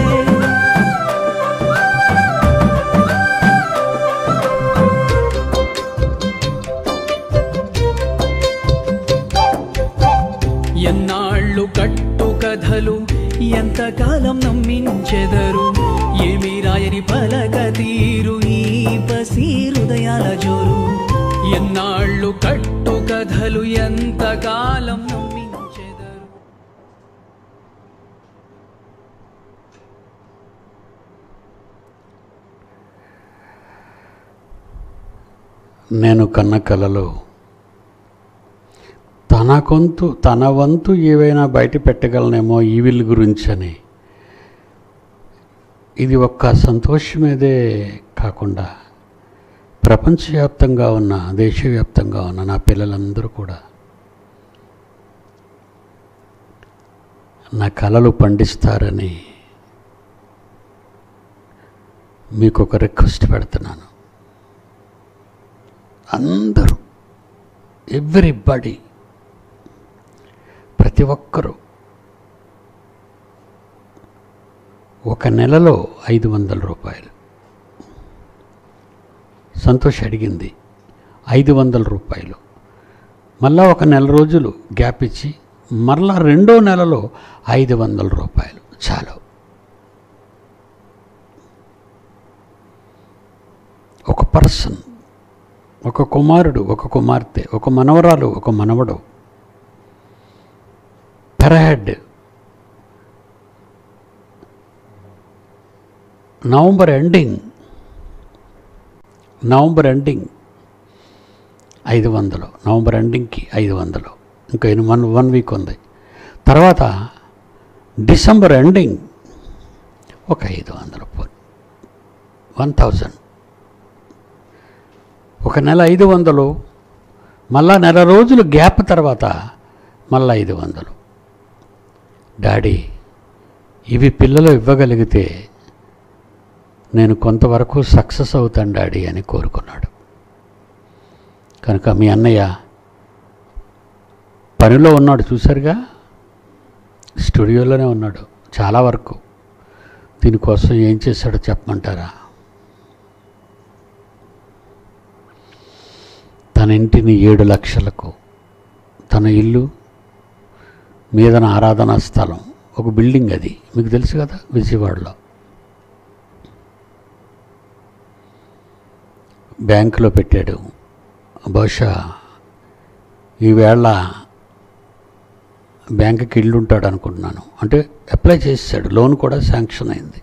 ఎన్నాళ్ళు కట్టు కథలు ఎంతకాలం నమ్మించెదరు ఏమి రాయని పలక తీరు ఈ పసి హృదయాల జోరు ఎన్నాళ్ళు కట్టు కథలు ఎంతకాలం నమ్మించెదరు నేను కన్న కలలో తన కొంతు తన వంతు ఏవైనా బయట పెట్టగలనేమో ఈవిల్ గురించి అని ఇది ఒక్క సంతోషమేదే కాకుండా ప్రపంచవ్యాప్తంగా ఉన్న దేశవ్యాప్తంగా ఉన్న నా పిల్లలందరూ కూడా నా కళలు పండిస్తారని మీకు ఒక రిక్వెస్ట్ పెడుతున్నాను అందరూ ఎవ్రీబడి ప్రతి ఒక్కరూ ఒక నెలలో ఐదు వందల రూపాయలు సంతోష్ అడిగింది ఐదు వందల రూపాయలు మళ్ళా ఒక నెల రోజులు గ్యాప్ ఇచ్చి మరలా రెండో నెలలో ఐదు వందల రూపాయలు చాలు ఒక పర్సన్ ఒక కుమారుడు ఒక కుమార్తె ఒక మనవరాలు ఒక మనవడు per head November ending November ending ఐదు వందలు నవంబర్ ఎండింగ్కి ఐదు వందలు ఇంకా ఇన్ వన్ వన్ వీక్ ఉంది తర్వాత డిసెంబర్ ఎండింగ్ ఒక ఐదు వందలు వన్ థౌజండ్ ఒక నెల ఐదు వందలు మళ్ళా నెల రోజులు గ్యాప్ తర్వాత మళ్ళా ఐదు వందలు డాడీ ఇవి పిల్లలు ఇవ్వగలిగితే నేను కొంతవరకు సక్సెస్ అవుతాను డాడీ అని కోరుకున్నాడు కనుక మీ అన్నయ్య పనిలో ఉన్నాడు చూసారుగా స్టూడియోలోనే ఉన్నాడు చాలా వరకు దీనికోసం ఏం చేశాడో చెప్పమంటారా తన ఇంటిని ఏడు లక్షలకు తన ఇల్లు మీదన ఆరాధనా స్థలం ఒక బిల్డింగ్ అది మీకు తెలుసు కదా విజయవాడలో బ్యాంకులో పెట్టాడు బహుశా ఈవేళ బ్యాంకుకి ఇల్లు ఉంటాడు అనుకుంటున్నాను అంటే అప్లై చేసాడు లోన్ కూడా శాంక్షన్ అయింది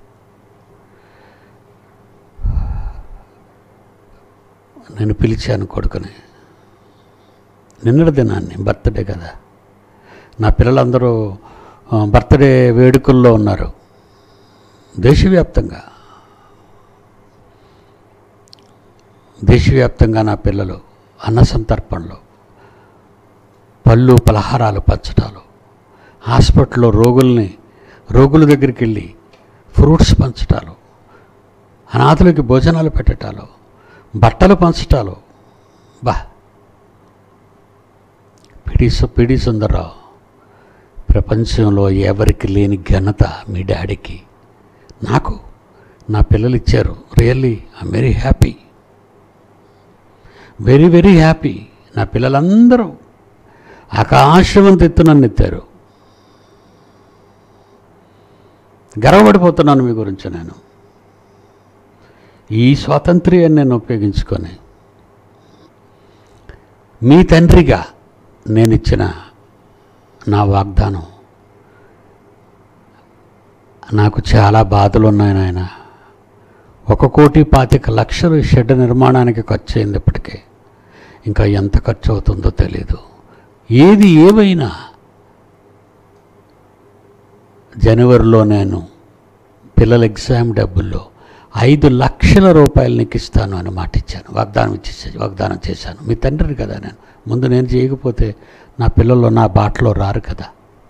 నేను పిలిచాను కొడుకుని నిన్నటి దినాన్ని బర్త్డే కదా నా పిల్లలందరూ ఆ, బర్త్డే వేడుకల్లో ఉన్నారు దేశవ్యాప్తంగా దేశవ్యాప్తంగా నా పిల్లలు అన్న సంతర్పణలో పళ్ళు పలహారాలు పంచటాలు హాస్పిటల్లో రోగుల్ని రోగుల దగ్గరికి వెళ్ళి ఫ్రూట్స్ పంచటాలు అనాథులకి భోజనాలు పెట్టటాలు బట్టలు పంచటాలు బా పిడి సు- పిడి సుందరరావు ప్రపంచంలో ఎవరికి లేని ఘనత మీ డాడీకి నాకు నా పిల్లలు ఇచ్చారు really I'm very happy very very happy నా పిల్లలందరూ ఆకాశవంత ఎత్తు నన్ను ఎత్తారు గర్వపడిపోతున్నాను మీ గురించి నేను ఈ స్వాతంత్ర్యాన్ని నేను ఉపయోగించుకొని మీ తండ్రిగా నేను ఇచ్చిన నా వాగ్దానం నాకు చాలా బాధలు ఉన్నాయి నాయన ఒక కోటి పాతిక లక్షలు ఈ షెడ్ నిర్మాణానికి ఖర్చు అయింది ఇప్పటికే ఇంకా ఎంత ఖర్చు అవుతుందో తెలీదు ఏది ఏమైనా జనవరిలో నేను పిల్లల ఎగ్జామ్ డబ్బుల్లో ఐదు లక్షల రూపాయలు నీకు ఇస్తాను అని మాట ఇచ్చాను వాగ్దానం ఇచ్చేసి వాగ్దానం చేశాను మీ తండ్రిని కదా నేను ముందు నేను చేయకపోతే నా పిల్లలు నా బాటలో రారు కదా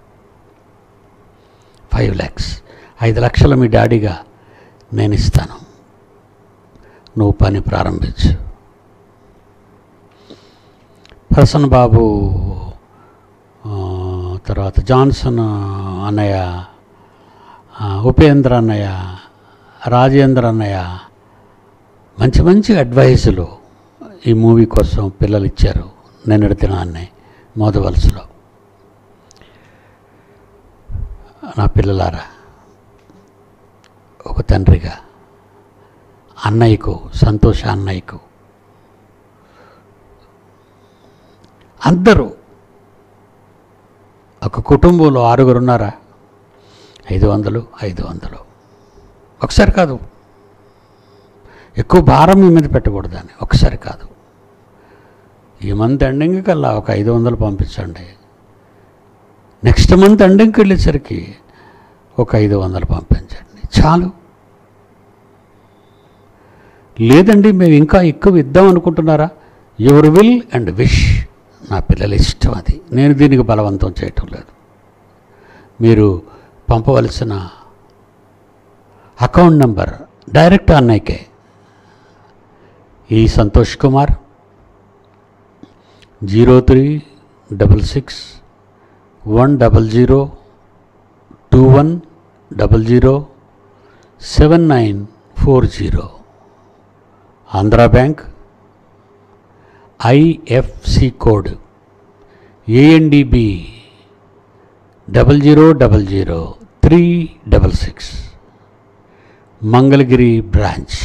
ఫైవ్ ల్యాక్స్ ఐదు లక్షలు మీ డాడీగా నేను ఇస్తాను నువ్వు పని ప్రారంభించు ప్రసన్న బాబు ఆ, తర్వాత జాన్సన్ అన్నయ్య ఆ, ఉపేంద్ర అన్నయ్య రాజేంద్ర అన్నయ్య మంచి మంచి అడ్వైజులు ఈ మూవీ కోసం పిల్లలు ఇచ్చారు నిన్నటి దినాన్ని మోదవలసలో నా పిల్లలారా ఒక తండ్రిగా అన్నయ్యకు సంతోష అన్నయ్యకు అందరూ ఒక కుటుంబంలో ఆరుగురు ఉన్నారా ఐదు వందలు ఐదు వందలు ఒకసారి కాదు ఎక్కువ భారం మీ మీద పెట్టకూడదని ఒకసారి కాదు ఈ మంత్ ఎండింగ్ కల్లా ఒక ఐదు వందలు పంపించండి నెక్స్ట్ మంత్ ఎండింగ్కి వెళ్ళేసరికి ఒక ఐదు వందలు పంపించండి చాలు లేదండి మేము ఇంకా ఎక్కువ ఇద్దాం అనుకుంటున్నారా యువర్ విల్ అండ్ విష్ నా పిల్లల ఇష్టం అది నేను దీనికి బలవంతం చేయటం లేదు మీరు పంపవలసిన అకౌంట్ నంబర్ డైరెక్ట్ అన్నయ్యకే ఈ Santosh Kumar zero three double six one double zero two one double zero seven nine four zero Andhra bank IFC code ANDB double zero double zero three double six Mangalagiri branch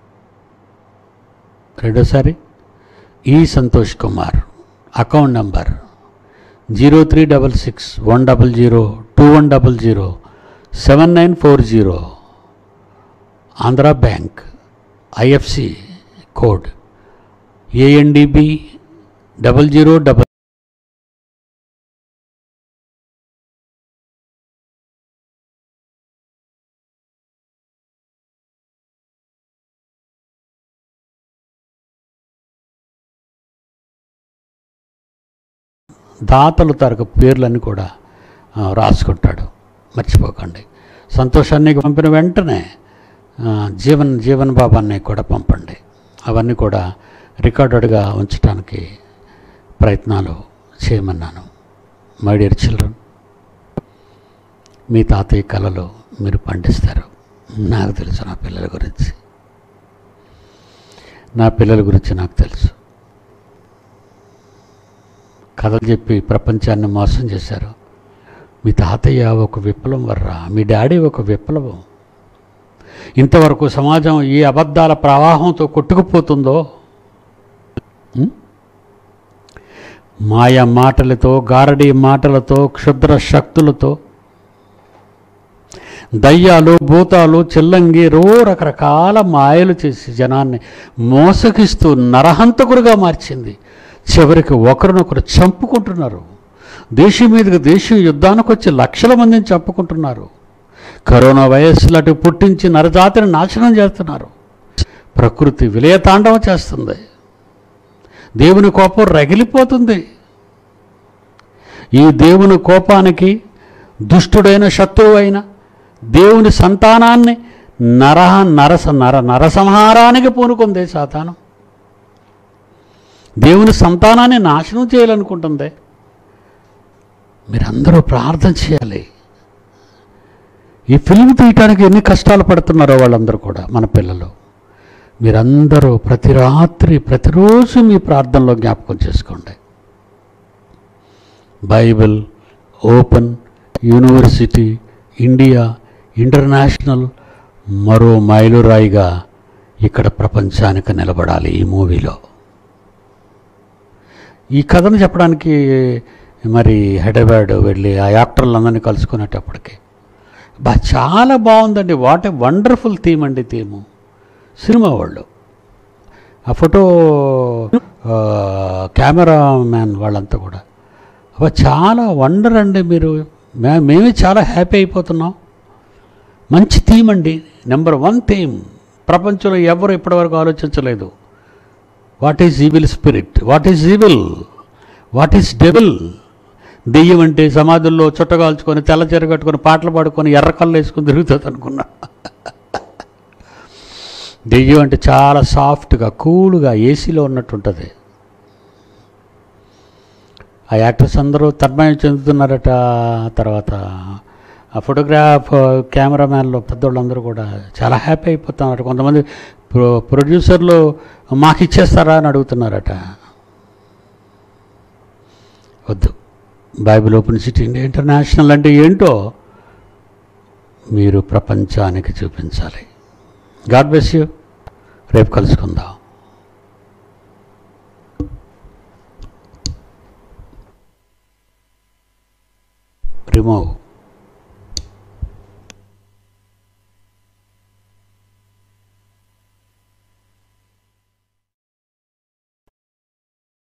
రెండోసారి ఈ Santosh Kumar account number zero three double six one double zero two one double zero seven nine four zero Andhra bank IFC code ANDB double zero double దాతలు తరకు పేర్లన్నీ కూడా ఆ, రాసుకుంటాడు మర్చిపోకండి సంతోషాన్ని పంపిన వెంటనే ఆ, జీవన్ జీవన్ బాబాన్ని కూడా పంపండి అవన్నీ కూడా రికార్డెడ్గా ఉంచడానికి ప్రయత్నాలు చేయమన్నాను మై డియర్ చిల్డ్రన్ మీ తాతయ్య కళలు మీరు పండిస్తారు నాకు తెలుసు నా పిల్లల గురించి నా పిల్లల గురించి నాకు తెలుసు కథలు చెప్పి ప్రపంచాన్ని మోసం చేశారు మీ తాతయ్య ఒక విప్లవం వర్రా మీ డాడీ ఒక విప్లవం ఇంతవరకు సమాజం ఈ అబద్ధాల ప్రవాహంతో కొట్టుకుపోతుందో ఉం? మాయ మాటలతో గారడీ మాటలతో క్షుద్ర శక్తులతో దయ్యాలు భూతాలు చిల్లంగి రో రకరకాల మాయలు చేసి జనాన్ని మోసగిస్తూ నరహంతకులుగా మార్చింది చివరికి ఒకరినొకరు చంపుకుంటున్నారు దేశం మీదకి దేశం యుద్ధానికి వచ్చి లక్షల మందిని చంపుకుంటున్నారు కరోనా వైరస్ లాంటి పుట్టించి నరజాతిని నాశనం చేస్తున్నారు ప్రకృతి విలయతాండవం చేస్తుంది దేవుని కోపం రగిలిపోతుంది ఈ దేవుని కోపానికి దుష్టుడైన శత్రువు అయిన దేవుని సంతానాన్ని నర నరస నర నరసంహారానికి పూనుకుంది సాతానం దేవుని సంతానాన్ని నాశనం చేయాలనుకుంటుంది మీరందరూ ప్రార్థన చేయాలి ఈ ఫిల్మ్ తీయటానికి ఎన్ని కష్టాలు పడుతున్నారో వాళ్ళందరూ కూడా మన పిల్లలు మీరందరూ ప్రతి రాత్రి ప్రతిరోజు మీ ప్రార్థనలో జ్ఞాపకం చేసుకోండి Bible open university India international మరో మైలురాయిగా ఇక్కడ ప్రపంచానికి నిలబడాలి ఈ మూవీలో ఈ కథను చెప్పడానికి మరి హైదరాబాద్ వెళ్ళి ఆ యాక్టర్లందరినీ కలుసుకునేటప్పటికి బా చాలా బాగుందండి వాట్ ఏ వండర్ఫుల్ థీమ్ అండి థీము సినిమా వాళ్ళు ఆ ఫోటో కెమెరా మ్యాన్ వాళ్ళంతా కూడా అబ్బా చాలా వండర్ అండి మీరు మే మేమే చాలా హ్యాపీ అయిపోతున్నాం మంచి థీమ్ అండి నెంబర్ వన్ థీమ్ ప్రపంచంలో ఎవరు ఇప్పటివరకు ఆలోచించలేదు what is evil spirit what is evil what is devil దెయ్యం అంటే సమాధుల్లో చుట్టగాల్చుకొని తెల్ల చీర కట్టుకొని పాటలు పాడుకొని ఎర్ర కళ్ళు వేసుకొని తిరుగుతుంది అనుకున్నా దెయ్యం అంటే చాలా సాఫ్ట్గా కూల్గా ఏసీలో ఉన్నట్టు ఉంటుంది ఆ యాక్టర్స్ అందరూ తన్మయం చెందుతున్నారట తర్వాత ఆ ఫోటోగ్రాఫ్ కెమెరామ్యాన్లు పెద్దోళ్ళందరూ కూడా చాలా హ్యాపీ అయిపోతున్నారు కొంతమంది ప్రొ ప్రొడ్యూసర్లు మాకు ఇచ్చేస్తారా అని అడుగుతున్నారట వద్దు Bible open city India international అంటే ఏంటో మీరు ప్రపంచానికి చూపించాలి గాడ్ బ్లెస్ యూ రేపు కలుసుకుందాం రిమూవ్